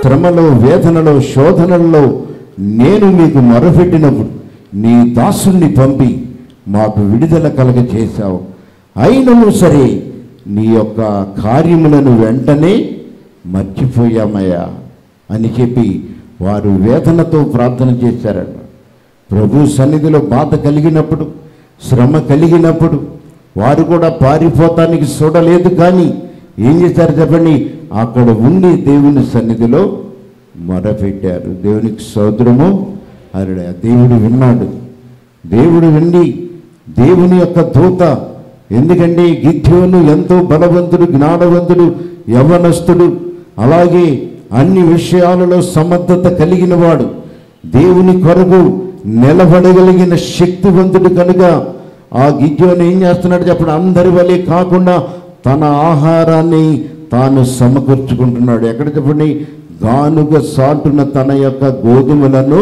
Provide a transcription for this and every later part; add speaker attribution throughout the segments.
Speaker 1: శ్రమలో వేదనలో శోధనల్లో నేను మీకు మొరపెట్టినప్పుడు నీ దాసుని పంపి మాకు విడుదల కలగ చేశావు అయినను సరే నీ యొక్క కార్యములను వెంటనే మర్చిపోయామయ్యా అని చెప్పి వారు వేదనతో ప్రార్థన చేశారట ప్రభు సన్నిధిలో బాధ కలిగినప్పుడు శ్రమ కలిగినప్పుడు వారు కూడా పారిపోతానికి చూడలేదు కానీ ఏం చేశారు చెప్పండి అక్కడ ఉండి దేవుని సన్నిధిలో మొరపెట్టారు దేవునికి సోదరము అరుడ దేవుడు విన్నాడు దేవుడు విండి దేవుని యొక్క దూత ఎందుకంటే గిద్యోను ఎంతో బలవంతుడు జ్ఞానవంతుడు యవనస్తుడు అలాగే అన్ని విషయాలలో సమర్థత కలిగిన వాడు దేవుని కొరకు నిలబడగలిగిన శక్తివంతుడు కనుక ఆ గిద్యోను ఏం చేస్తున్నాడు చెప్పండి అందరి వలె కాకుండా తన ఆహారాన్ని తాను సమకూర్చుకుంటున్నాడు ఎక్కడ చెప్పండి గానుగ సాటున తన యొక్క గోధుమలను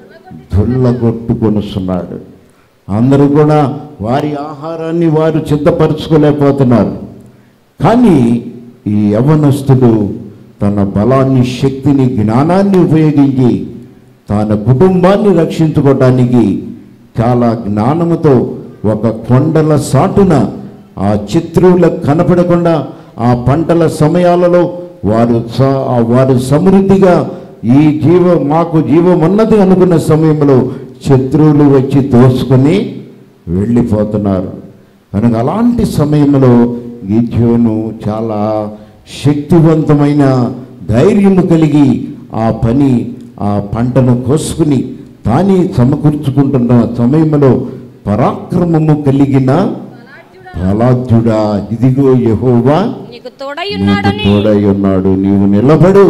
Speaker 1: దుల్లగొట్టుకొనుస్తున్నాడు అందరూ కూడా వారి ఆహారాన్ని వారు సిద్ధపరచుకోలేకపోతున్నారు కానీ ఈ యవనస్తుడు తన బలాన్ని శక్తిని జ్ఞానాన్ని ఉపయోగించి తన కుటుంబాన్ని రక్షించుకోవటానికి చాలా జ్ఞానముతో ఒక కొండల సాటున ఆ చిత్రువులకు కనపడకుండా ఆ పంటల సమయాలలో వారు స- ఆ వారు సమృద్ధిగా ఈ జీవ మాకు జీవం ఉన్నది అనుకున్న సమయంలో శత్రువులు వచ్చి దోసుకొని వెళ్ళిపోతున్నారు కనుక అలాంటి సమయంలో గిద్యోను చాలా శక్తివంతమైన ధైర్యము కలిగి ఆ పని ఆ పంటను కోసుకుని తానే సమకూర్చుకుంటున్న సమయంలో పరాక్రమము కలిగిన బలాఢ్యుడా ఇదిగో యెహోవా
Speaker 2: నీకు తోడై
Speaker 1: నీకు
Speaker 2: ఉన్నాడని
Speaker 1: తోడై ఉన్నాడు నీవు నిలబడు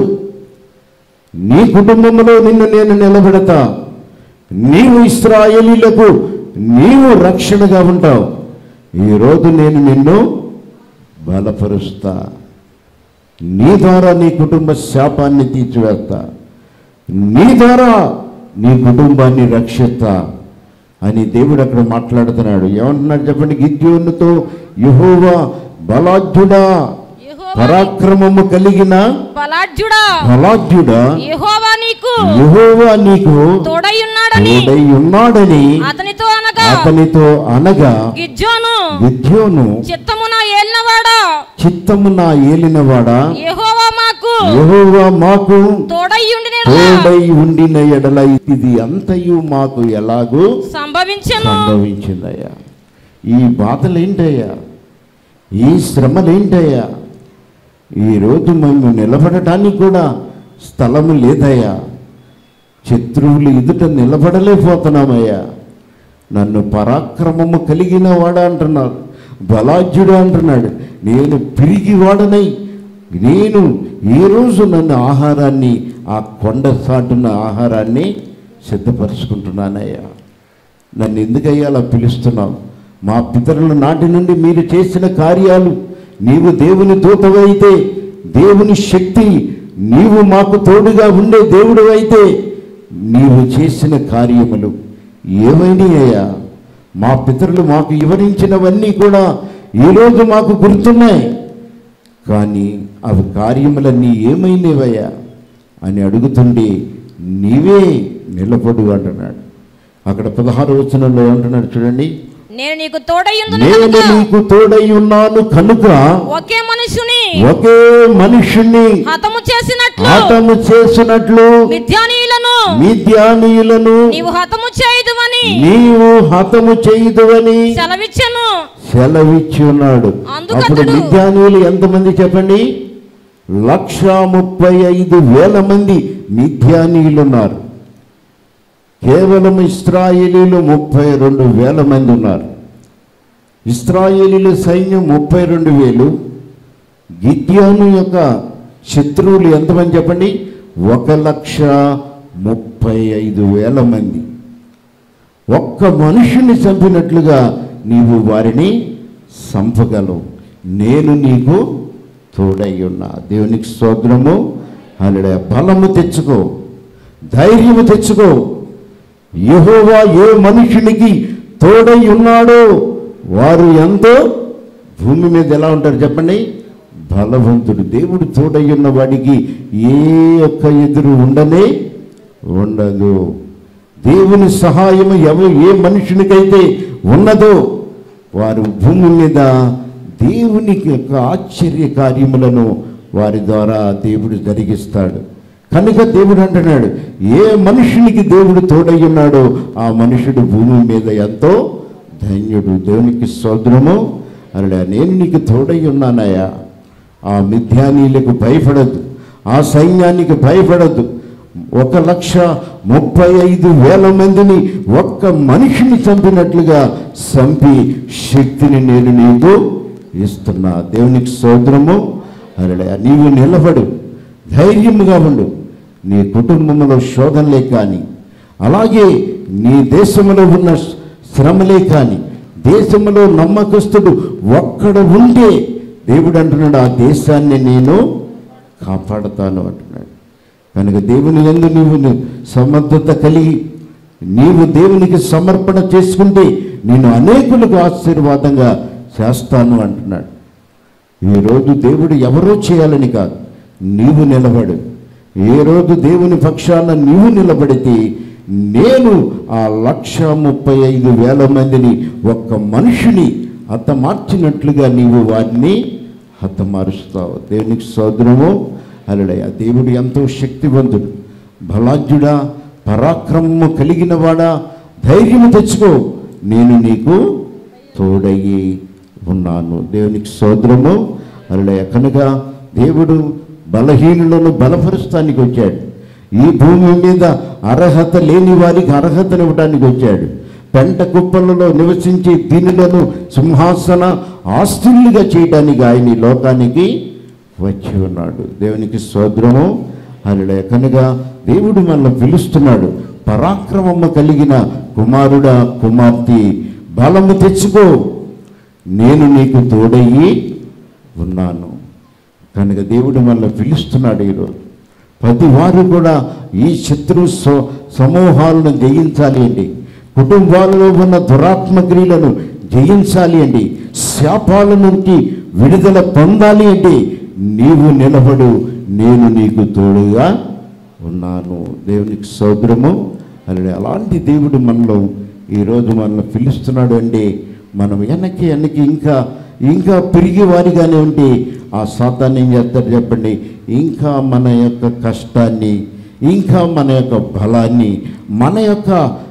Speaker 1: నీ కుటుంబంలో నిన్ను నేను నిలబెడతా నీవు ఇస్రాయేలీలకు నీవు రక్షణగా ఉంటావు ఈరోజు నేను నిన్ను బలపరుస్తా నీ ద్వారా నీ కుటుంబ శాపాన్ని తీర్చివేస్తా నీ ద్వారా నీ కుటుంబాన్ని రక్షిస్తా అని దేవుడు అక్కడ మాట్లాడుతున్నాడు ఏమంటున్నాడు చెప్పండి గిద్యోనుతో యెహోవా బలాఢ్యుడా
Speaker 2: యెహోవా
Speaker 1: పరాక్రమము కలిగిన
Speaker 2: బలాఢ్యుడా
Speaker 1: బలాఢ్యుడా
Speaker 2: యెహోవా నీకు
Speaker 1: యెహోవా నీకు
Speaker 2: తోడై ఉన్నాడని
Speaker 1: తోడై ఉన్నాడని
Speaker 2: అతనితో అనగా
Speaker 1: అతనితో అనగా
Speaker 2: గిజ్జోను
Speaker 1: విద్యోను
Speaker 2: చిత్తమున ఏలినవాడా
Speaker 1: చిత్తమున ఏలినవాడా
Speaker 2: యెహోవా మాకు
Speaker 1: యెహోవా మాకు
Speaker 2: తోడై ఉండి
Speaker 1: తోడై ఉండిన ఎడల ఇది అంతయు మాకు ఎలాగూ
Speaker 2: సంభవించెను
Speaker 1: సంభవించిందయ్యా ఈ బాధలేంటయ్యా ఈ శ్రమలేంటయ్యా ఈరోజు మేము నిలబడటానికి కూడా స్థలము లేదయ్యా శత్రువులు ఎదుట నిలబడలేకపోతున్నామయ్యా నన్ను పరాక్రమము కలిగిన వాడా అంటున్నారు బలాజ్యుడు అంటున్నాడు నేను పిరిగి వాడనై నేను ఈరోజు నన్ను ఆహారాన్ని ఆ కొండ సాటున్న ఆహారాన్ని సిద్ధపరచుకుంటున్నానయ్యా నన్ను ఎందుకయ్యా అలా పిలుస్తున్నావు మా పితరుల నాటి నుండి మీరు చేసిన కార్యాలు నీవు దేవుని దూతవైతే దేవుని శక్తి నీవు మాకు తోడుగా ఉండే దేవుడు అయితే నీవు చేసిన కార్యములు ఏమైనాయ్యా మా పితరులు మాకు వివరించినవన్నీ కూడా ఈరోజు మాకు గుర్తున్నాయి కానీ అవి కార్యములన్నీ ఏమైనవయ్యా అని అడుగుతుండే నీవే నిలబడు అంటున్నాడు అక్కడ పదహారు వచనంలో అంటున్నాడు చూడండి
Speaker 2: నేను నీకు తోడయ్యుందును
Speaker 1: నేను
Speaker 2: కనుక
Speaker 1: నీకు తోడై ఉన్నాను కనుక
Speaker 2: ఒకే మనుషుని
Speaker 1: ఒకే మనుషుణ్ణి
Speaker 2: హతము చేసినట్లు
Speaker 1: హతము చేసినట్లు
Speaker 2: మిథ్యానీయులను
Speaker 1: మిద్యానీయులను
Speaker 2: నీవు హతము చేయదువని
Speaker 1: నీవు హతము చేయుదువని
Speaker 2: సెలవిచ్చెను
Speaker 1: సెలవిచ్చి ఉన్నాడు
Speaker 2: అందుకతడు-
Speaker 1: అప్పుడు మిద్యానీయులు ఎంతమంది చెప్పండి లక్ష ముప్పై ఐదు వేల మంది మిథ్యానీయులు ఉన్నారు కేవలం ఇస్రాయేలీలు ముప్పై రెండు వేల మంది ఉన్నారు ఇస్రాయేలీల సైన్యం ముప్పై రెండు వేలు గిద్యోను యొక్క శత్రువులు ఎంతమంది చెప్పండి ఒక లక్ష ముప్పై ఐదు వేల మంది ఒక్క మనుషుని చంపినట్లుగా నీవు వారిని చంపగలవు నేను నీకు తోడై ఉన్నా దేవునికి స్తోత్రము అలా బలము తెచ్చుకో ధైర్యము తెచ్చుకో యెహోవా ఏ మనుషునికి తోడై ఉన్నాడో వారు ఎంతో భూమి మీద ఎలా ఉంటారు చెప్పండి బలవంతుడు దేవుడు తోడయ్యున్న వాడికి ఏ ఒక్క ఎదురు ఉండనే ఉండదు దేవుని సహాయం ఎవ ఏ మనుషునికైతే ఉన్నదో వారు భూమి మీద దేవునికి యొక్క ఆశ్చర్య కార్యములను వారి ద్వారా దేవుడు జరిగిస్తాడు కనుక దేవుడు అంటున్నాడు ఏ మనుషునికి దేవుడు తోడై ఉన్నాడో ఆ మనుషుడు భూమి మీద ఎంతో ధన్యుడు దేవునికి సోదరము అలా నేను నీకు తోడై ఉన్నానయ్యా ఆ మిథ్యానీలకు భయపడద్దు ఆ సైన్యానికి భయపడద్దు ఒక లక్ష ముప్పై ఐదు వేల మందిని ఒక్క మనిషిని చంపినట్లుగా చంపి శక్తిని నేను నీకు ఇస్తున్నా దేవునికి సోదరము అలా నీవు నిలబడు ధైర్యముగా ఉండు నీ కుటుంబంలో శోధనలే కానీ అలాగే నీ దేశంలో ఉన్న శ్రమలే కానీ దేశంలో నమ్మకస్తుడు ఒక్కడ ఉంటే దేవుడు అంటున్నాడు ఆ దేశాన్ని నేను కాపాడతాను అంటున్నాడు కనుక దేవుని ఎందు నీవు సమర్థత కలిగి నీవు దేవునికి సమర్పణ చేసుకుంటే నేను అనేకులకు ఆశీర్వాదంగా చేస్తాను అంటున్నాడు ఈరోజు దేవుడు ఎవరో చేయాలని కాదు నీవు నిలబడు ఏ రోజు దేవుని పక్షాన నీవు నిలబడితే నేను ఆ లక్ష ముప్పై ఐదు వేల మందిని ఒక్క మనిషిని హతమార్చినట్లుగా నీవు వారిని హతమారుస్తావు దేవునికి సోదరము అలడయ దేవుడు ఎంతో శక్తివంతుడు బలాజ్యుడా పరాక్రమము కలిగిన వాడా ధైర్యము తెచ్చుకో నేను నీకు తోడయ్యి ఉన్నాను దేవునికి సోదరము అలడయ కనుక దేవుడు బలహీనులను బలపరుస్తానికి వచ్చాడు ఈ భూమి మీద అర్హత లేని వారికి అర్హతనివ్వడానికి వచ్చాడు పెంట కుప్పలలో నివసించి దీనులను సింహాసన ఆస్తులుగా చేయడానికి ఆయన ఈ లోకానికి వచ్చి ఉన్నాడు దేవునికి సోదరము అలా కనుక దేవుడు మనల్ని పిలుస్తున్నాడు పరాక్రమము కలిగిన కుమారుడా కుమార్తె బలము తెచ్చుకో నేను నీకు తోడయ్యి ఉన్నాను కనుక దేవుడు మనల్ని పిలుస్తున్నాడు ఈరోజు ప్రతి వారు కూడా ఈ శత్రు స- సమూహాలను జయించాలి అండి కుటుంబాలలో ఉన్న దురాత్మ క్రియలను జయించాలి అండి శాపాల నుండి విడుదల పొందాలి అంటే నీవు నిలబడు నేను నీకు తోడుగా ఉన్నాను దేవునికి సోదరము అని అలాంటి దేవుడు మనలో ఈరోజు మనల్ని పిలుస్తున్నాడు అండి మనం వెనక్కి వెనక్కి ఇంకా ఇంకా పెరిగి వారిగానే ఉంటే ఆ సాతాన్ని ఏం చేస్తారు చెప్పండి ఇంకా మన యొక్క కష్టాన్ని ఇంకా మన యొక్క బలాన్ని మన యొక్క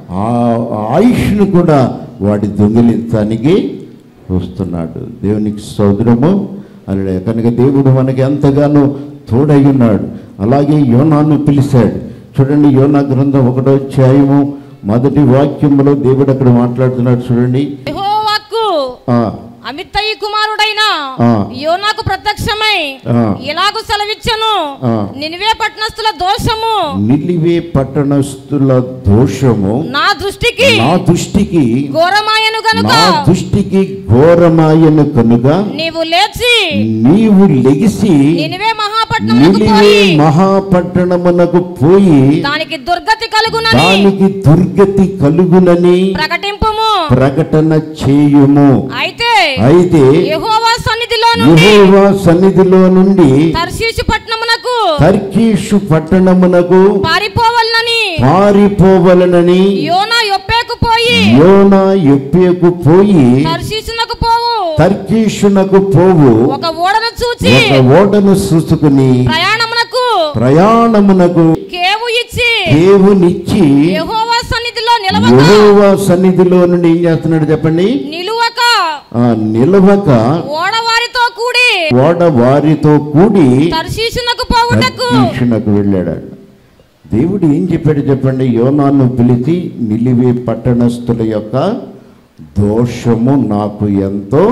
Speaker 1: ఆ- ఆయుష్ను కూడా వాడి దొంగిలించడానికి వస్తున్నాడు దేవునికి సోదరము అలా కనుక దేవుడు మనకి ఎంతగానో తోడై ఉన్నాడు అలాగే యోనాను పిలిచాడు చూడండి యోనా గ్రంథం ఒకటో అధ్యాయము మొదటి వాక్యంలో దేవుడు అక్కడ మాట్లాడుతున్నాడు చూడండి
Speaker 2: యెహోవాకు
Speaker 1: ఆ,
Speaker 2: అమిత్తయి కుమారుడైన
Speaker 1: ఆ.
Speaker 2: యోనాకు ప్రత్యక్షమై
Speaker 1: ఆ.
Speaker 2: ఇలాగు సెలవిచ్చను
Speaker 1: ఆ.
Speaker 2: నినివే పట్టణస్థుల దోషము
Speaker 1: నిలివే పట్టణస్థుల దోషము
Speaker 2: నా దృష్టికి
Speaker 1: నా దృష్టికి
Speaker 2: ఘోరమాయను గనుక
Speaker 1: నా దృష్టికి ఘోరమాయను కనుక
Speaker 2: నీవు లేచి
Speaker 1: నీవు లెగిసి
Speaker 2: నినివే మహాపట్నమునకు
Speaker 1: నిలివే
Speaker 2: పోయి
Speaker 1: మహాపట్టణమునకు పోయి
Speaker 2: దానికి దుర్గతి కలుగునని
Speaker 1: దానికి దుర్గతి కలుగునని
Speaker 2: ప్రకటింపుము
Speaker 1: ప్రకటన చేయుము
Speaker 2: అయితే
Speaker 1: అయితే
Speaker 2: యెహోవా సన్నిధిలో నుండి
Speaker 1: యెహోవా సన్నిధిలో నుండి
Speaker 2: తర్శీసు పట్టణమునకు
Speaker 1: తర్కీషు పట్టణమునకు
Speaker 2: పారిపోవలనని
Speaker 1: పారిపోవలనని
Speaker 2: యోనా యొప్పేకు పోయి
Speaker 1: యోనా యొప్పేకు పోయి
Speaker 2: తర్శీసునకు పోవు
Speaker 1: తర్కీషునకు పోవు
Speaker 2: ఒక ఓడను చూచి
Speaker 1: ఒక ఓడను చూసుకుని
Speaker 2: ప్రయాణమునకు
Speaker 1: ప్రయాణమునకు
Speaker 2: కేవు ఇచ్చి
Speaker 1: దేవునిచ్చి
Speaker 2: యెహోవా సన్నిధిలో నిలవక
Speaker 1: యెహోవా సన్నిధిలో నుండి ఏం చేస్తున్నాడు చెప్పండి
Speaker 2: నిలువక
Speaker 1: ఆ నిలవక
Speaker 2: ఓడవారితో కూడి
Speaker 1: ఓడ వారితో కూడి
Speaker 2: తర్శీసునకు పోవుటకు
Speaker 1: తర్కీషునకు వెళ్ళాడు దేవుడు ఏం చెప్పాడు చెప్పండి యోనాను పిలిచి నిలివే పట్టణస్థుల యొక్క దోషము నాకు ఎంతో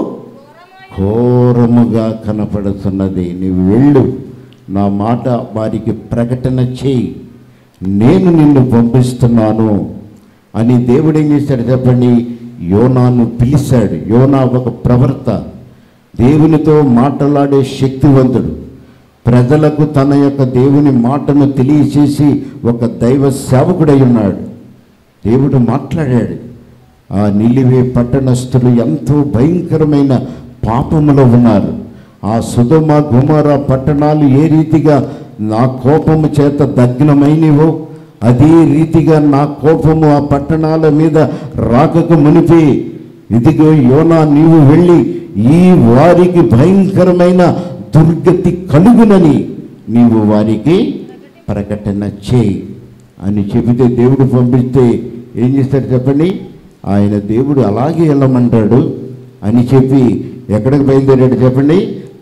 Speaker 1: ఘోరముగా కనపడుతున్నది నీవు వెళ్ళు నా మాట వారికి ప్రకటన చేయి నేను నిన్ను పంపిస్తున్నాను అని దేవుడు ఏం చేశాడు చెప్పండి యోనాను పిలిచాడు యోనా ఒక ప్రవర్త దేవునితో మాట్లాడే శక్తివంతుడు ప్రజలకు తన యొక్క దేవుని మాటను తెలియచేసి ఒక దైవ సేవకుడై ఉన్నాడు దేవుడు మాట్లాడాడు ఆ నిలివే పట్టణస్థులు ఎంతో భయంకరమైన పాపములో ఉన్నారు ఆ సుధమ గుమర పట్టణాలు ఏ రీతిగా నా కోపము చేత దగ్నమైనవో అదే రీతిగా నా కోపము ఆ పట్టణాల మీద రాకకు మునిపి ఇదిగో యోనా నీవు వెళ్ళి ఈ వారికి భయంకరమైన దుర్గతి కలుగునని నీవు వారికి ప్రకటన చేయి అని చెబితే దేవుడు పంపిస్తే ఏం చేస్తాడు చెప్పండి ఆయన దేవుడు అలాగే వెళ్ళమంటాడు అని చెప్పి ఎక్కడికి బయలుదేరాడు చెప్పండి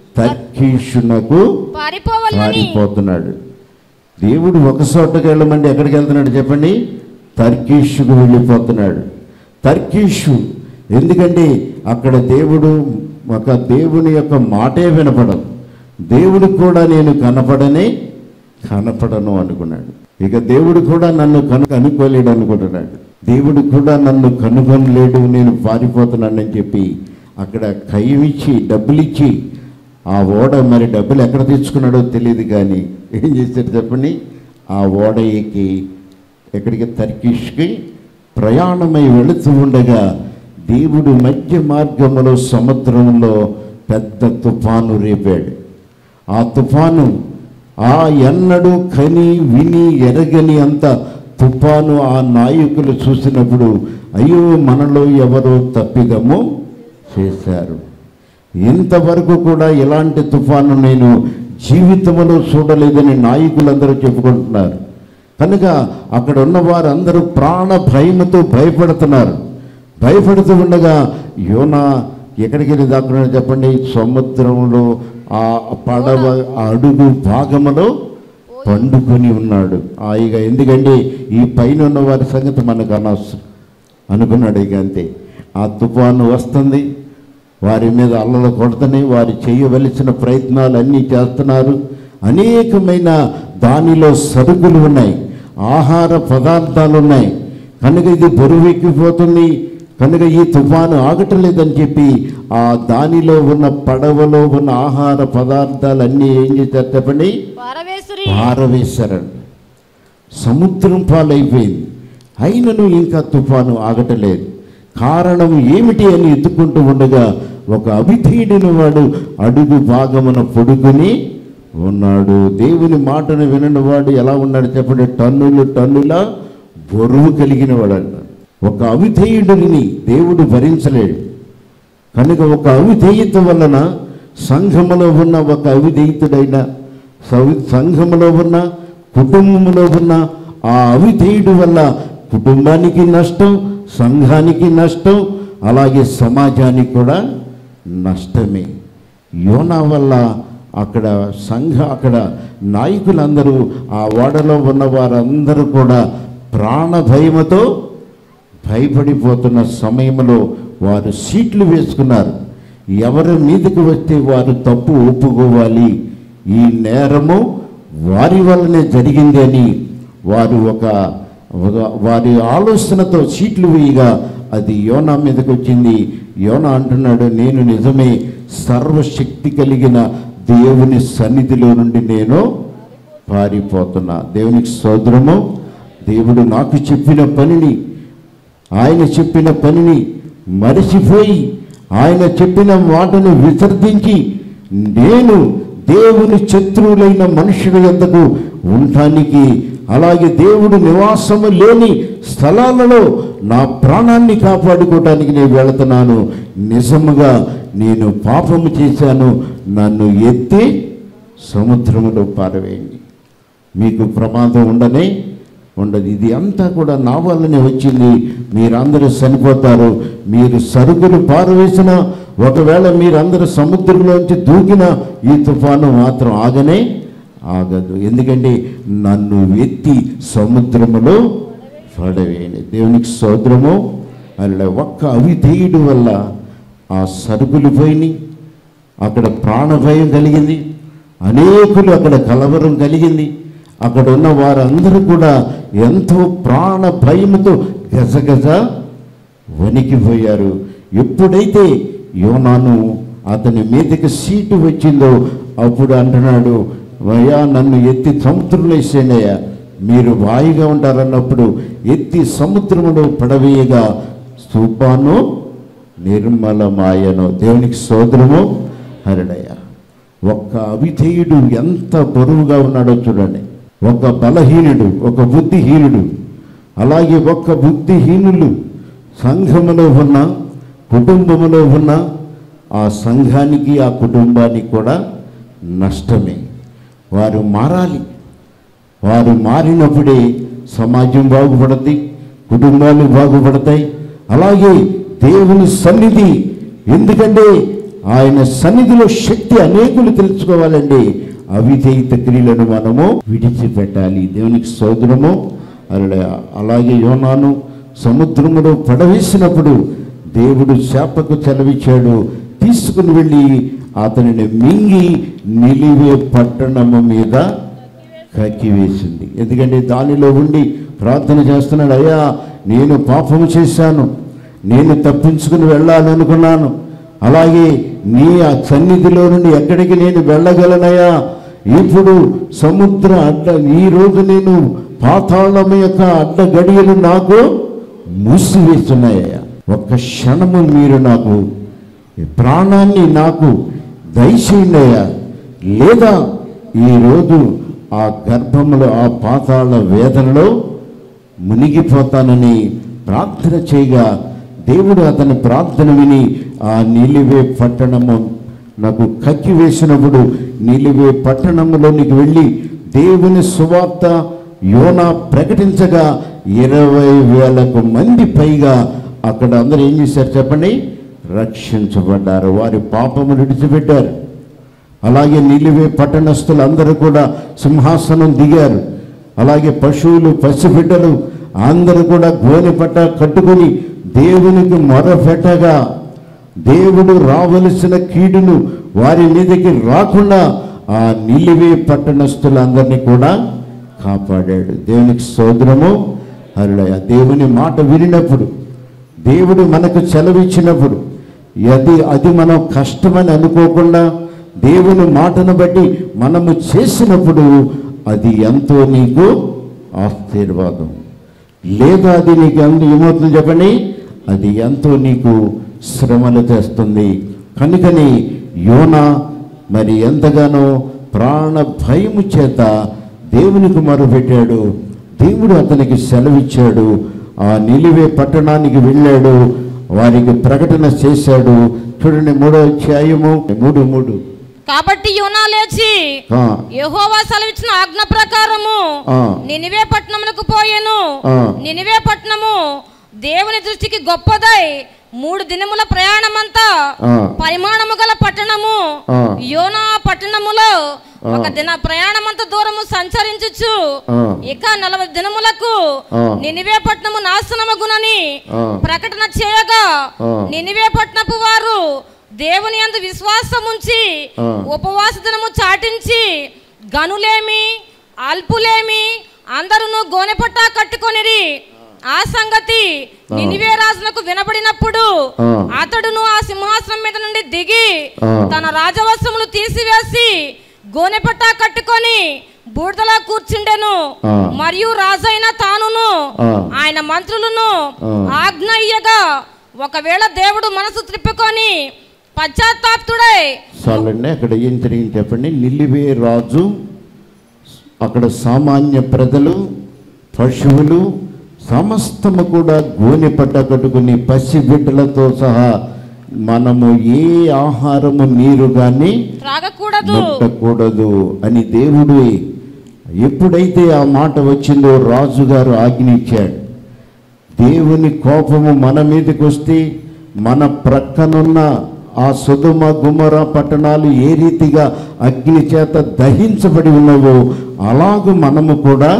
Speaker 1: తర్కీషునకు
Speaker 2: పారిపోవాలని
Speaker 1: పారిపోతున్నాడు దేవుడు ఒక చోటకి వెళ్ళమంటే ఎక్కడికి వెళ్తున్నాడు చెప్పండి తర్కీషుకు వెళ్ళిపోతున్నాడు తర్కీషు ఎందుకంటే అక్కడ దేవుడు ఒక దేవుని యొక్క మాటే వినపడదు దేవుడు కూడా నేను కనపడనే కనపడను అనుకున్నాడు ఇక దేవుడు కూడా నన్ను కను కనుక్కోలేడు అనుకుంటున్నాడు దేవుడు కూడా నన్ను కనుగొనలేడు నేను పారిపోతున్నానని చెప్పి అక్కడ కయ్యమిచ్చి డబ్బులు ఇచ్చి ఆ ఓడ మరి డబ్బులు ఎక్కడ తెచ్చుకున్నాడో తెలియదు కానీ ఏం చేశాడు చెప్పండి ఆ ఓడ ఎక్కి ఎక్కడికి తర్కిష్కి ప్రయాణమై వెళుతూ ఉండగా దేవుడు మధ్య మార్గములో సముద్రంలో పెద్ద తుఫాను రేపాడు ఆ తుఫాను ఆ ఎన్నడూ కని విని ఎరగని అంత తుఫాను ఆ నాయకులు చూసినప్పుడు అయ్యో మనలో ఎవరో తప్పిదము చేశారు ఇంతవరకు కూడా ఇలాంటి తుఫాను నేను జీవితంలో చూడలేదని నాయకులందరూ చెప్పుకుంటున్నారు కనుక అక్కడ ఉన్న వారందరూ ప్రాణ భయముతో భయపడుతున్నారు భయపడుతూ ఉండగా యోనా ఎక్కడికి వెళ్ళి దాక్కున్నాడు చెప్పండి సముద్రంలో ఆ పడవ ఆ అడుగు భాగములో పండుకొని ఉన్నాడు ఆ ఇక ఎందుకంటే ఈ పైన ఉన్న వారి సంగతి మనకు అనవసరం అనుకున్నాడు ఇక అంతే ఆ తుఫాను వస్తుంది వారి మీద అల్లలు కొడుతున్నాయి వారు చేయవలసిన ప్రయత్నాలు అన్నీ చేస్తున్నారు అనేకమైన దానిలో సరుకులు ఉన్నాయి ఆహార పదార్థాలు ఉన్నాయి కనుక ఇది బరువెక్కిపోతుంది కనుక ఈ తుఫాను ఆగటలేదని చెప్పి ఆ దానిలో ఉన్న పడవలో ఉన్న ఆహార పదార్థాలన్నీ ఏం చేశారు చెప్పండి
Speaker 2: పారవేసురి
Speaker 1: పారవేశారండి సముద్రం పాలైపోయింది అయినను ఇంకా తుఫాను ఆగటలేదు కారణం ఏమిటి అని ఎత్తుకుంటూ ఉండగా ఒక అవిధేయుడిన వాడు అడుగు భాగమున పొడుకుని ఉన్నాడు దేవుని మాటను వినని వాడు ఎలా ఉన్నాడు చెప్పండి టన్నులు టన్నుల బరువు కలిగిన వాడు అన్నాడు ఒక అవిధేయుడిని దేవుడు భరించలేడు కనుక ఒక అవిధేయత వలన సంఘములో ఉన్న ఒక అవిధేయతుడైన సవి- సంఘములో ఉన్న కుటుంబంలో ఉన్న ఆ అవిధేయుడు వల్ల కుటుంబానికి నష్టం సంఘానికి నష్టం అలాగే సమాజానికి కూడా నష్టమే యోనా వల్ల అక్కడ సంఘ అక్కడ నాయకులందరూ ఆ ఓడలో ఉన్న వారందరూ కూడా ప్రాణ భయముతో భయపడిపోతున్న సమయంలో వారు సీట్లు వేసుకున్నారు ఎవరి మీదకి వస్తే వారు తప్పు ఒప్పుకోవాలి ఈ నేరము వారి వల్లనే జరిగింది అని వారు ఒక ఒక- వారి ఆలోచనతో సీట్లు వేయగా అది యోనా మీదకి వచ్చింది యోనా అంటున్నాడు నేను నిజమే సర్వశక్తి కలిగిన దేవుని సన్నిధిలో నుండి నేను పారిపోతున్నా దేవునికి సోదరము దేవుడు నాకు చెప్పిన పనిని ఆయన చెప్పిన పనిని మరిచిపోయి ఆయన చెప్పిన మాటను విసర్జించి నేను దేవుని శత్రువులైన మనుషుల యొద్దకు ఉండటానికి అలాగే దేవుడు నివాసము లేని స్థలాలలో నా ప్రాణాన్ని కాపాడుకోవటానికి నేను వెళుతున్నాను నిజముగా నేను పాపము చేశాను నన్ను ఎత్తి సముద్రములో పారవేయండి మీకు ప్రమాదం ఉండనే ఉండదు ఇది అంతా కూడా నా వల్లనే వచ్చింది మీరందరూ చనిపోతారు మీరు సరుకులు పారవేసిన ఒకవేళ మీరందరూ సముద్రంలోంచి దూకిన ఈ తుఫాను మాత్రం ఆగనే ఆగదు ఎందుకంటే నన్ను ఎత్తి సముద్రములో పడవేయండి దేవునికి సోదరము అలా ఒక్క అవిధేయుడు వల్ల ఆ సరుకులు పోయినాయి అక్కడ ప్రాణభయం కలిగింది అనేకులు అక్కడ కలవరం కలిగింది అక్కడ ఉన్న వారందరూ కూడా ఎంతో ప్రాణ భయముతో గజగజ వణికిపోయారు ఎప్పుడైతే యోనాను అతని మీదకి సీటు వచ్చిందో అప్పుడు అంటున్నాడు అయ్యా నన్ను ఎత్తి సముద్రంలో వేసేనయ్యా మీరు వాయిగా ఉంటారన్నప్పుడు ఎత్తి సముద్రములో పడవేయగా స్థూపాను నిర్మలమాయను దేవునికి సోదరము హరిడయ్య ఒక్క అవిధేయుడు ఎంత బరువుగా ఉన్నాడో చూడండి ఒక బలహీనుడు ఒక బుద్ధిహీనుడు అలాగే ఒక్క బుద్ధిహీనులు సంఘములో ఉన్న కుటుంబములో ఉన్న ఆ సంఘానికి ఆ కుటుంబానికి కూడా నష్టమే వారు మారాలి వారు మారినప్పుడే సమాజం బాగుపడుతుంది కుటుంబాలు బాగుపడతాయి అలాగే దేవుని సన్నిధి ఎందుకంటే ఆయన సన్నిధిలో శక్తి అనేకులు తెలుసుకోవాలండి అవిధేయత క్రియలను మనము విడిచిపెట్టాలి దేవునికి సోదరము అలా అలాగే యోనాను సముద్రములో పడవేసినప్పుడు దేవుడు చేపకు చెలవిచ్చాడు తీసుకుని వెళ్ళి అతనిని మింగి నిలివే పట్టణము మీద కక్కివేసింది ఎందుకంటే దానిలో ఉండి ప్రార్థన చేస్తున్నాడు అయ్యా నేను పాపము చేశాను నేను తప్పించుకుని వెళ్ళాలనుకున్నాను అలాగే నీ ఆ సన్నిధిలో నుండి ఎక్కడికి నేను వెళ్ళగలనయ్యా ఇప్పుడు సముద్ర అడ్డ ఈ రోజు నేను పాతాళం యొక్క అడ్డ గడియలు నాకు మూసివేస్తున్నాయ్యా ఒక్క క్షణము మీరు నాకు ఈ ప్రాణాన్ని నాకు దయచేయండియా లేదా ఈరోజు ఆ గర్భములో ఆ పాతాళ వేదనలో మునిగిపోతానని ప్రార్థన చేయగా దేవుడు అతని ప్రార్థన విని ఆ నిలివే పట్టణము నాకు కక్కి వేసినప్పుడు నిలివే పట్టణములోనికి వెళ్ళి దేవుని సువార్త యోనా ప్రకటించగా ఇరవై వేలకు మంది పైగా అక్కడ అందరూ ఏం చేశారు చెప్పండి రక్షించబడ్డారు వారి పాపము విడిచిపెట్టారు అలాగే నిలివే పట్టణస్థులు అందరూ కూడా సింహాసనం దిగారు అలాగే పశువులు పసిబిడ్డలు అందరూ కూడా గోనె పట్ట కట్టుకొని దేవునికి మొరపెట్టగా దేవుడు రావలసిన కీడును వారి మీదకి రాకుండా ఆ నిలివే పట్టణస్థులందరినీ కూడా కాపాడాడు దేవునికి సోదరము హరుడయ దేవుని మాట వినినప్పుడు దేవుడు మనకు సెలవిచ్చినప్పుడు అది అది మనం కష్టమని అనుకోకుండా దేవుని మాటను బట్టి మనము చేసినప్పుడు అది ఎంతో నీకు ఆశీర్వాదం లేదా అది నీకు ఎంత ఏమవుతుంది చెప్పండి అది ఎంతో నీకు శ్రమలు తెస్తుంది కనుకని యోన మరి ఎంతగానో ప్రాణ భయము చేత దేవునికి మొరపెట్టాడు దేవుడు అతనికి సెలవిచ్చాడు ఆ నిలివే పట్టణానికి వెళ్ళాడు వారికి ప్రకటన చేశాడు చూడండి మూడో అధ్యాయము మూడు మూడు
Speaker 2: కాబట్టి యోనా లేచి
Speaker 1: ఆ,
Speaker 2: యెహోవా సెలవిచ్చిన ఆజ్ఞ ప్రకారము
Speaker 1: ఆ.
Speaker 2: నినివే పట్టణములకు పోయెను
Speaker 1: ఆ.
Speaker 2: నినివే పట్టణము దేవుని దృష్టికి గొప్పదై మూడు దినముల ప్రయాణమంతా
Speaker 1: ఆ.
Speaker 2: పరిమాణము గల పట్టణము
Speaker 1: ఆ.
Speaker 2: యోనా పట్టణములో
Speaker 1: ఆ.
Speaker 2: ఒక దిన ప్రయాణమంత దూరము సంచరించుచు
Speaker 1: ఆ.
Speaker 2: ఇక నలభై దినములకు
Speaker 1: ఆ.
Speaker 2: నినివే పట్టణము నాశనమగునని
Speaker 1: ఆ.
Speaker 2: ప్రకటన చేయగా
Speaker 1: ఆ.
Speaker 2: నినివే పట్టణపు వారు దేవుని యందు విశ్వాసం ఉంచి
Speaker 1: ఆ.
Speaker 2: ఉపవాస దినము చాటించి గనులేమి అల్పులేమి అందరూ గోనెపట్టా కట్టుకొనిరి ఆ సంగతి నినివే రాజునకు వినబడినప్పుడు
Speaker 1: ఆ.
Speaker 2: అతడును ఆ సింహాసనం మీద నుండి దిగి
Speaker 1: ఆ.
Speaker 2: తన రాజవస్త్రములు తీసివేసి గోనెపట్టా కట్టుకొని బూడిదలా కూర్చుండెను
Speaker 1: ఆ.
Speaker 2: మరియు రాజైన తానును
Speaker 1: ఆ.
Speaker 2: ఆయన మంత్రులను
Speaker 1: ఆ.
Speaker 2: ఆజ్ఞ ఇయ్యగా ఒకవేళ దేవుడు మనసు త్రిప్పుకొని పశ్చాత్తాప్తుడై
Speaker 1: చాలండి అక్కడ ఏం జరిగింది చెప్పండి నిలివే రాజు అక్కడ సామాన్య ప్రజలు పశువులు సమస్తము కూడా గోనె పట్ట కట్టుకుని పసిబిడ్డలతో సహా మనము ఏ ఆహారము నీరు కానీ
Speaker 2: త్రాగకూడదు
Speaker 1: ముట్టకూడదు అని దేవుడు ఎప్పుడైతే ఆ మాట వచ్చిందో రాజుగారు ఆజ్ఞించాడు దేవుని కోపము మన మీదకి వస్తే మన ప్రక్కనున్న ఆ సుధుమ గుమర పట్టణాలు ఏ రీతిగా అగ్ని చేత దహించబడి ఉన్నవో అలాగూ మనము కూడా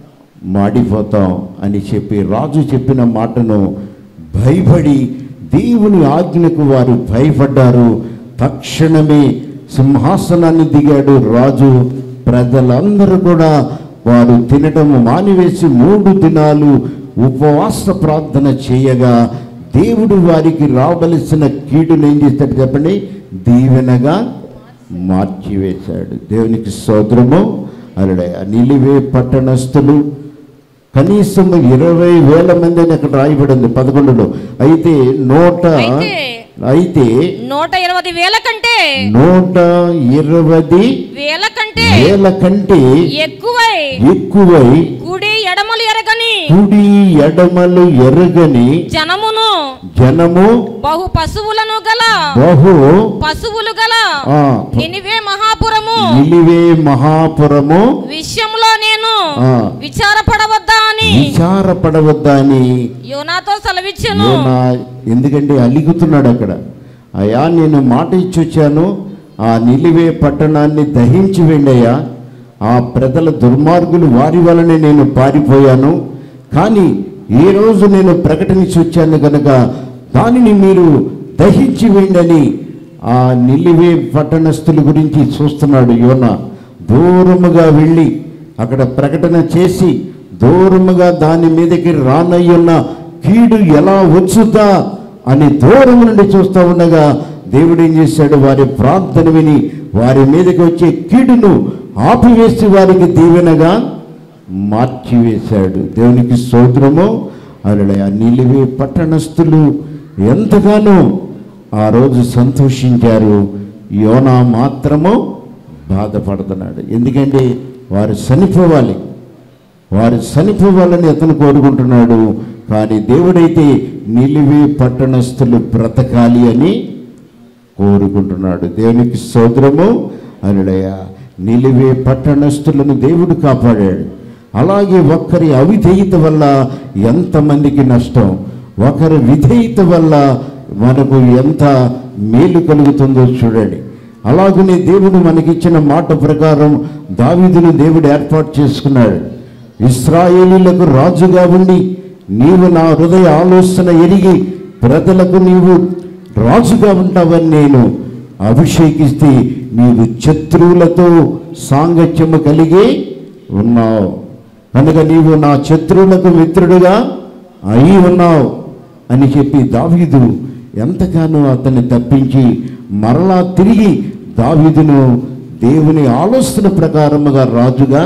Speaker 1: మాడిపోతాం అని చెప్పి రాజు చెప్పిన మాటను భయపడి దేవుని ఆజ్ఞకు వారు భయపడ్డారు తక్షణమే సింహాసనాన్ని దిగాడు రాజు ప్రజలందరూ కూడా వారు తినటం మానివేసి మూడు దినాలు ఉపవాస ప్రార్థన చేయగా దేవుడు వారికి రావలసిన కీడును ఏం చేస్తాడు చెప్పండి దీవెనగా మార్చివేశాడు దేవునికి స్తోత్రము అలడే నిలివే పట్టణస్థులు కనీసం ఇరవై వేల మంది అని అక్కడ రాయబడింది పదకొండులో అయితే నూట
Speaker 2: అయితే
Speaker 1: అయితే
Speaker 2: నూట ఇరవై వేల కంటే
Speaker 1: నూట ఇరవై
Speaker 2: వేల కంటే
Speaker 1: వేల కంటే
Speaker 2: ఎక్కువై
Speaker 1: ఎక్కువై
Speaker 2: కుడి ఎడమలు ఎరగని
Speaker 1: కుడి ఎడమలు ఎరగని
Speaker 2: జనమును
Speaker 1: జనము
Speaker 2: బహు పశువులను గల
Speaker 1: బహు
Speaker 2: పశువులు గల
Speaker 1: ఆ,
Speaker 2: నినివే మహాపురము
Speaker 1: నిలివే మహాపురము
Speaker 2: విషయంలో నేను
Speaker 1: ఆ.
Speaker 2: విచారపడవద్దా అని
Speaker 1: విచారపడవద్దా అని
Speaker 2: యోనాతో సెలవిచ్చెను
Speaker 1: యోనా ఎందుకంటే అలిగుతున్నాడు అక్కడ అయ్యా నేను మాట ఇచ్చొచ్చాను ఆ నిలివే పట్టణాన్ని దహించి వెళ్ళయ్యా ఆ ప్రజల దుర్మార్గులు వారి వలనే నేను పారిపోయాను కానీ ఈ రోజు నేను ప్రకటించి వచ్చాను కనుక దానిని మీరు దహించి వెళ్ళని ఆ నిలివే పట్టణస్థుల గురించి చూస్తున్నాడు యోన దూరముగా వెళ్ళి అక్కడ ప్రకటన చేసి దూరముగా దాని మీదకి రానయ్యున్న కీడు ఎలా వచ్చుతా అని దూరం నుండి చూస్తూ ఉండగా దేవుడు ఏం చేశాడు వారి ప్రార్థన విని వారి మీదకి వచ్చే కీడును ఆపివేసి వారికి దీవెనగా మార్చివేశాడు దేవునికి స్తోత్రము అలా నిలివే పట్టణస్థులు ఎంతగానో ఆ రోజు సంతోషించారు యోనా మాత్రము బాధపడుతున్నాడు ఎందుకంటే వారు చనిపోవాలి వారు చనిపోవాలని అతను కోరుకుంటున్నాడు కానీ దేవుడైతే నిలివి పట్టణస్థులు బ్రతకాలి అని కోరుకుంటున్నాడు దేవునికి సోదరము అనుడయ నిలివే పట్టణస్థులను దేవుడు కాపాడాడు అలాగే ఒక్కరి అవిధేయత వల్ల ఎంతమందికి నష్టం ఒకరి విధేయత వల్ల మనకు ఎంత మేలు కలుగుతుందో చూడండి అలాగనే దేవుడు మనకిచ్చిన మాట ప్రకారం దావీదును దేవుడు ఏర్పాటు చేసుకున్నాడు ఇస్రాయేలీలకు రాజుగా ఉండి నీవు నా హృదయ ఆలోచన ఎరిగి ప్రజలకు నీవు రాజుగా ఉంటావని నేను అభిషేకిస్తే నీవు శత్రువులతో సాంగత్యము కలిగి ఉన్నావు కనుక నీవు నా శత్రువులకు మిత్రుడుగా అయి ఉన్నావు అని చెప్పి దావీదు ఎంతగానో అతన్ని తప్పించి మరలా తిరిగి దావీదును దేవుని ఆలోచన ప్రకారముగా రాజుగా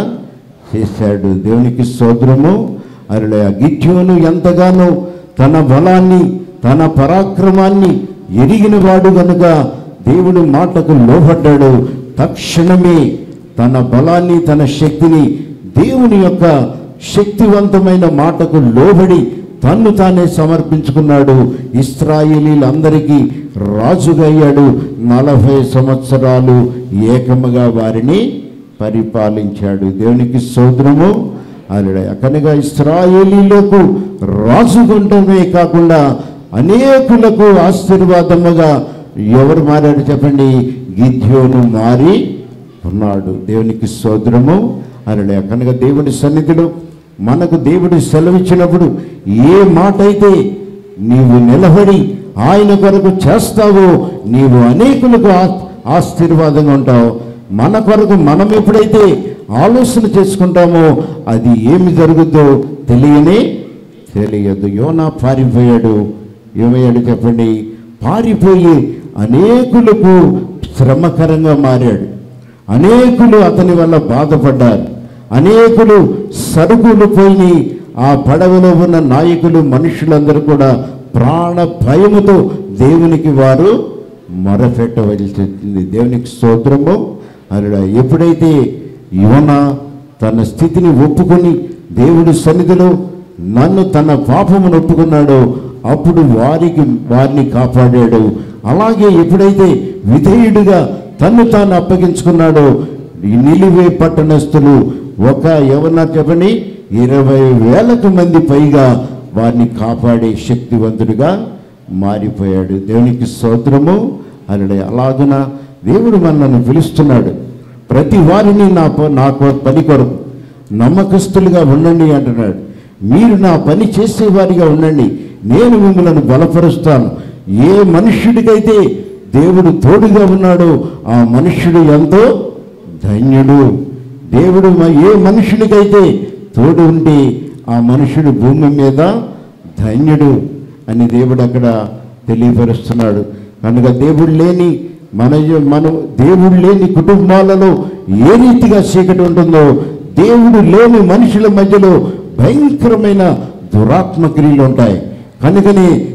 Speaker 1: చేశాడు దేవునికి సోదరము అరులయ గిద్యోను ఎంతగానో తన బలాన్ని తన పరాక్రమాన్ని ఎరిగిన వాడు గనుక దేవుడు మాటకు లోబడ్డాడు తక్షణమే తన బలాన్ని తన శక్తిని దేవుని యొక్క శక్తివంతమైన మాటకు లోబడి తన్ను తానే సమర్పించుకున్నాడు ఇస్రాయేలీలందరికీ రాజుగా అయ్యాడు నలభై సంవత్సరాలు ఏకముగా వారిని పరిపాలించాడు దేవునికి సోదరము అలడే కనుక ఇస్రాయేలీలకు రాజుకుంటమే కాకుండా అనేకులకు ఆశీర్వాదముగా ఎవరు మారాడు చెప్పండి గిద్యోను మారి ఉన్నాడు దేవునికి సోదరము అలడే కనుక దేవుని సన్నిధిలో మనకు దేవుడు సెలవిచ్చినప్పుడు ఏ మాట అయితే నీవు నిలబడి ఆయన కొరకు చేస్తావో నీవు అనేకులకు ఆ- ఆశీర్వాదంగా ఉంటావు మన కొరకు మనం ఎప్పుడైతే ఆలోచన చేసుకుంటామో అది ఏమి జరుగుద్దో తెలియనే తెలియదు యోనా పారిపోయాడు ఏమయ్యాడు చెప్పండి పారిపోయి అనేకులకు శ్రమకరంగా మారాడు అనేకులు అతని వల్ల బాధపడ్డారు అనేకులు సరుకులు పోయి ఆ పడవలో ఉన్న నాయకులు మనుషులందరూ కూడా ప్రాణ భయముతో దేవునికి వారు మొరపెట్టవలసి వచ్చింది దేవునికి స్తోత్రము అలా ఎప్పుడైతే యోన తన స్థితిని ఒప్పుకొని దేవుడి సన్నిధిలో నన్ను తన పాపమును ఒప్పుకున్నాడో అప్పుడు వారికి వారిని కాపాడాడు అలాగే ఎప్పుడైతే విధేయుడిగా తన్ను తాను అప్పగించుకున్నాడో ఈ నిలివే పట్టణస్థులు ఒక ఎవరన్నా చెప్పండి ఇరవై వేలకు మంది పైగా వారిని కాపాడే శక్తివంతుడిగా మారిపోయాడు దేవునికి స్తోత్రము అలడే అలాగున దేవుడు మనల్ని పిలుస్తున్నాడు ప్రతి వారిని నా ప- నా కొ- పని కొరకు నమ్మకస్తులుగా ఉండండి అంటున్నాడు మీరు నా పని చేసేవారిగా ఉండండి నేను మిమ్మల్ని బలపరుస్తాను ఏ మనుష్యుడికైతే దేవుడు తోడుగా ఉన్నాడో ఆ మనుష్యుడు ఎంతో ధన్యుడు దేవుడు మ- ఏ మనుషునికైతే తోడు ఉంటే ఆ మనుషుడు భూమి మీద ధన్యుడు అని దేవుడు అక్కడ తెలియపరుస్తున్నాడు కనుక దేవుడు లేని మన మనం దేవుడు లేని కుటుంబాలలో ఏ రీతిగా చీకటి ఉంటుందో దేవుడు లేని మనుషుల మధ్యలో భయంకరమైన దురాత్మ క్రియలు ఉంటాయి కనుకని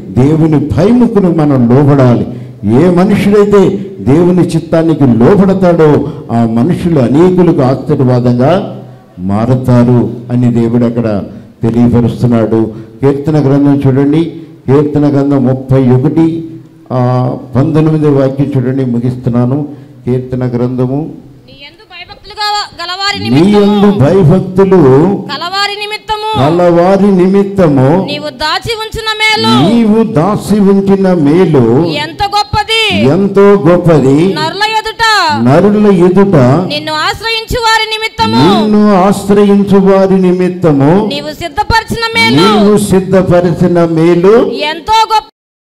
Speaker 1: దేవుని భయముకును మనం లోబడాలి ఏ మనుషుడైతే దేవుని చిత్తానికి లోబడతాడో ఆ మనుషులు అనేకులకు ఆశీర్వాదంగా మారతారు అని దేవుడు అక్కడ తెలియపరుస్తున్నాడు కీర్తన గ్రంథం చూడండి కీర్తన గ్రంథం ముప్పై ఒకటి ఆ, పంతొమ్మిది వాక్యం చూడండి ముగిస్తున్నాను కీర్తన గ్రంథము
Speaker 2: నీ యందు భయభక్తులుగా గలవారి
Speaker 1: నీ యందు
Speaker 2: నిమిత్తము
Speaker 1: భయభక్తులు
Speaker 2: కలవారి నిమిత్తము
Speaker 1: కలవారి నిమిత్తము
Speaker 2: నీవు దాచి ఉంచిన మేలు
Speaker 1: నీవు దాసి ఉంచిన మేలు
Speaker 2: ఎంత గొప్పది
Speaker 1: ఎంతో గొప్పది
Speaker 2: నరుల ఎదుట
Speaker 1: నరుల ఎదుట
Speaker 2: నిన్ను ఆశ్రయించు వారి నిమిత్తము
Speaker 1: నిన్ను ఆశ్రయించు వారి నిమిత్తము
Speaker 2: నీవు సిద్ధపరిచిన మేలు
Speaker 1: నీవు సిద్ధపరిచిన మేలు
Speaker 2: ఎంతో గొప్ప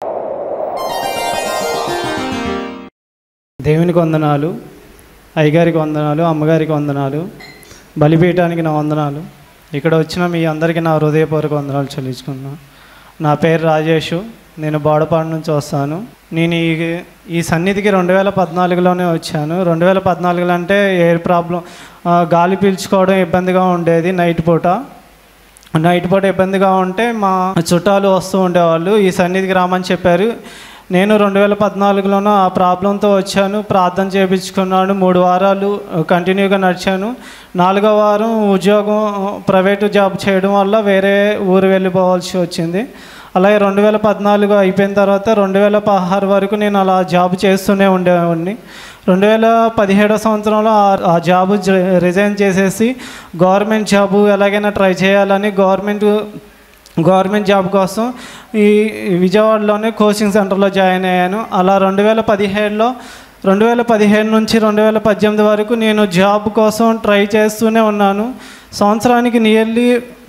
Speaker 3: దేవునికి వందనాలు అయ్యగారికి వందనాలు అమ్మగారికి వందనాలు బలిపీఠానికి నా వందనాలు ఇక్కడ వచ్చిన మీ అందరికీ నా హృదయపూర్వక వందనాలు చెల్లించుకున్నాను నా పేరు రాజేష్ నేను బోడపాడు నుంచి వస్తాను నేను ఈ ఈ సన్నిధికి రెండు వేల పద్నాలుగులోనే వచ్చాను రెండు వేల పద్నాలుగులో అంటే ఎయిర్ ప్రాబ్లం ఆ, గాలి పీల్చుకోవడం ఇబ్బందిగా ఉండేది నైట్ పూట నైట్ పూట ఇబ్బందిగా ఉంటే మా చుట్టాలు వస్తూ ఉండేవాళ్ళు ఈ సన్నిధికి రామని చెప్పారు నేను రెండు వేల పద్నాలుగులోనూ ఆ ప్రాబ్లంతో వచ్చాను ప్రార్థన చేయించుకున్నాను మూడు వారాలు కంటిన్యూగా నడిచాను నాలుగో వారం ఉద్యోగం ప్రైవేటు జాబ్ చేయడం వల్ల వేరే ఊరు వెళ్ళిపోవాల్సి వచ్చింది అలాగే రెండు వేల పద్నాలుగు అయిపోయిన తర్వాత రెండు వేల పదహారు వరకు నేను అలా జాబ్ చేస్తూనే ఉండేవాడిని రెండు వేల పదిహేడో సంవత్సరంలో ఆ- ఆ జాబ్ జ- రిజైన్ చేసేసి గవర్నమెంట్ జాబు ఎలాగైనా ట్రై చేయాలని గవర్నమెంట్ గవర్నమెంట్ జాబ్ కోసం ఈ విజయవాడలోనే కోచింగ్ సెంటర్లో జాయిన్ అయ్యాను అలా రెండు వేల పదిహేడులో రెండు వేల పదిహేడు నుంచి రెండు వేల పద్దెనిమిది వరకు నేను జాబ్ కోసం ట్రై చేస్తూనే ఉన్నాను సంవత్సరానికి నియర్లీ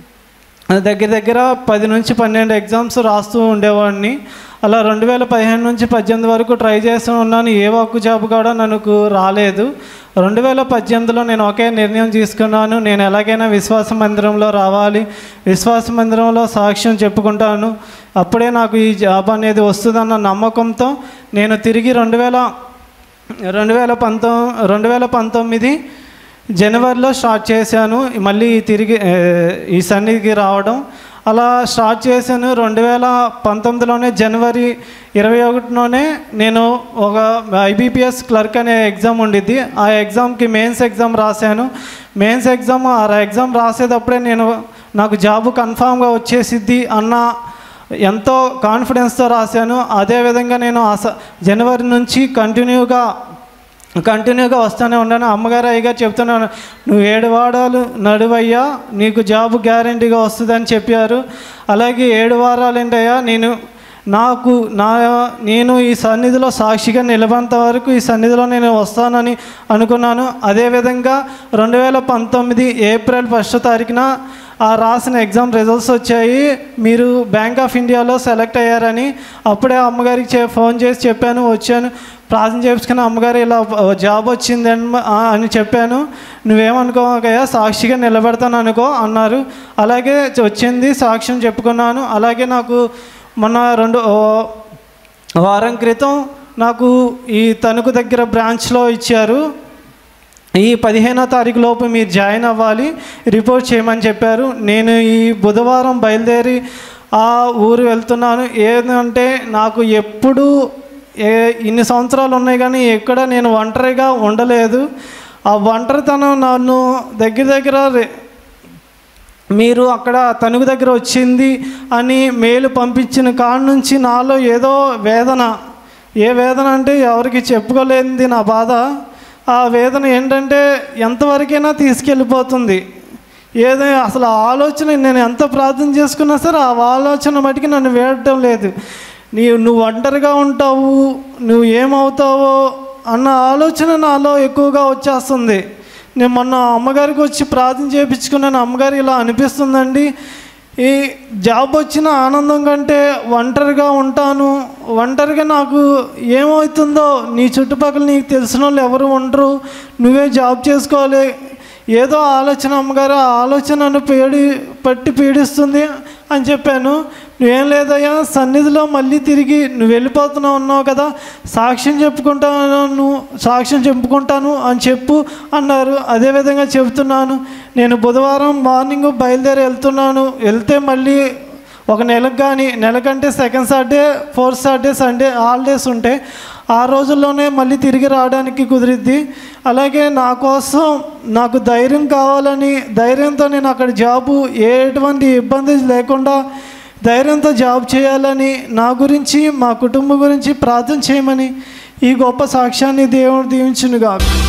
Speaker 3: దగ్గర దగ్గర పది నుంచి పన్నెండు ఎగ్జామ్స్ రాస్తూ ఉండేవాడిని అలా రెండు వేల పదిహేను నుంచి పద్దెనిమిది వరకు ట్రై చేస్తూ ఉన్నాను ఏ ఒక్క జాబ్ కూడా నాకు రాలేదు రెండు వేల పద్దెనిమిదిలో నేను ఒకే నిర్ణయం తీసుకున్నాను నేను ఎలాగైనా విశ్వాస మందిరంలో రావాలి విశ్వాస మందిరంలో సాక్ష్యం చెప్పుకుంటాను అప్పుడే నాకు ఈ జాబ్ అనేది వస్తుందన్న నమ్మకంతో నేను తిరిగి రెండు వేల రెండు వేల పంతొమ్మిది రెండు వేల పంతొమ్మిది జనవరిలో స్టార్ట్ చేశాను మళ్ళీ తిరిగి ఏ, ఈ సన్నిధికి రావడం అలా స్టార్ట్ చేశాను రెండు వేల పంతొమ్మిదిలోనే జనవరి ఇరవై ఒకటిలోనే నేను ఒక ఐబీపీఎస్ క్లర్క్ అనే ఎగ్జామ్ ఉండిద్ది ఆ ఎగ్జామ్కి మెయిన్స్ ఎగ్జామ్ రాశాను మెయిన్స్ ఎగ్జామ్ ఆ ఎగ్జామ్ రాసేటప్పుడే నేను నాకు జాబ్ కన్ఫామ్గా వచ్చేసిద్ది అన్న ఎంతో కాన్ఫిడెన్స్తో రాశాను అదేవిధంగా నేను ఆ స- జనవరి నుంచి కంటిన్యూగా కంటిన్యూగా వస్తూనే ఉన్నాను అమ్మగారు అయ్యగారు చెప్తున్నాను నువ్వు ఏడు వారాలు నడువయ్యా నీకు జాబ్ గ్యారంటీగా వస్తుందని చెప్పారు అలాగే ఏడు వారాలు ఏంటయ్యా నేను నాకు నా నేను ఈ సన్నిధిలో సాక్షిగా నిలబంత వరకు ఈ సన్నిధిలో నేను వస్తానని అనుకున్నాను అదేవిధంగా రెండు వేల పంతొమ్మిది ఏప్రిల్ ఫస్ట్ తారీఖున ఆ రాసిన ఎగ్జామ్ రిజల్ట్స్ వచ్చాయి మీరు బ్యాంక్ ఆఫ్ ఇండియాలో సెలెక్ట్ అయ్యారని అప్పుడే అమ్మగారికి చే ఫోన్ చేసి చెప్పాను వచ్చాను ప్రార్థన చేసుకుని అమ్మగారు ఇలా జాబ్ వచ్చింది అన్- ఆ అని చెప్పాను నువ్వేమనుకోకయ్యా సాక్షిగా నిలబెడతాను అనుకో అన్నారు అలాగే వచ్చింది సాక్ష్యం చెప్పుకున్నాను అలాగే నాకు మొన్న రెండు ఓ, వారం క్రితం నాకు ఈ తణుకు దగ్గర బ్రాంచ్లో ఇచ్చారు ఈ పదిహేనో తారీఖు లోపు మీరు జాయిన్ అవ్వాలి రిపోర్ట్ చేయమని చెప్పారు నేను ఈ బుధవారం బయలుదేరి ఆ ఊరు వెళ్తున్నాను ఏంటంటే నాకు ఎప్పుడు ఏ ఇన్ని సంవత్సరాలు ఉన్నాయి కానీ ఎక్కడ నేను ఒంటరిగా ఉండలేదు ఆ ఒంటరితనం నన్ను దగ్గర దగ్గర రె- మీరు అక్కడ తణుకు దగ్గర వచ్చింది అని మేలు పంపించిన కాడ నుంచి నాలో ఏదో వేదన ఏ వేదన అంటే ఎవరికి చెప్పుకోలేనిది నా బాధ ఆ వేదన ఏంటంటే ఎంతవరకైనా తీసుకెళ్ళిపోతుంది ఏదో అసలు ఆ ఆలోచన నేను ఎంత ప్రార్థన చేసుకున్నా సరే ఆ ఆలోచన మటుకి నన్ను వేయటం లేదు నీ నువ్వు ఒంటరిగా ఉంటావు నువ్వు ఏమవుతావో అన్న ఆలోచన నాలో ఎక్కువగా వచ్చేస్తుంది నేను మొన్న అమ్మగారికి వచ్చి ప్రార్థన చేయించుకున్నాను అమ్మగారు ఇలా అనిపిస్తుందండి ఈ జాబ్ వచ్చిన ఆనందం కంటే ఒంటరిగా ఉంటాను ఒంటరిగా నాకు ఏమవుతుందో నీ చుట్టుపక్కల నీకు తెలిసిన వాళ్ళు ఎవరు ఉండరు నువ్వే జాబ్ చేసుకోవాలి ఏదో ఆలోచన అమ్మగారు ఆ ఆలోచన నన్ను పీడి పట్టి పీడిస్తుంది అని చెప్పాను నువ్వేం లేదయ్యా సన్నిధిలో మళ్ళీ తిరిగి నువ్వు వెళ్ళిపోతున్నావు ఉన్నావు కదా సాక్ష్యం చెప్పుకుంటాను నువ్వు సాక్ష్యం చెప్పుకుంటాను అని చెప్పు అన్నారు అదేవిధంగా చెబుతున్నాను నేను బుధవారం మార్నింగ్ బయలుదేరి వెళ్తున్నాను వెళ్తే మళ్ళీ ఒక నెలకు కానీ నెలకంటే second Saturday fourth Saturday Sunday holidays ఉంటే ఆ రోజుల్లోనే మళ్ళీ తిరిగి రావడానికి కుదిరిద్ది అలాగే నా కోసం నాకు ధైర్యం కావాలని ధైర్యంతో నేను అక్కడ జాబు ఎటువంటి ఇబ్బంది లేకుండా ధైర్యంతో జాబ్ చేయాలని నా గురించి మా కుటుంబం గురించి ప్రార్థన చేయమని ఈ గొప్ప సాక్ష్యాన్ని దేవుడు దీవించునుగా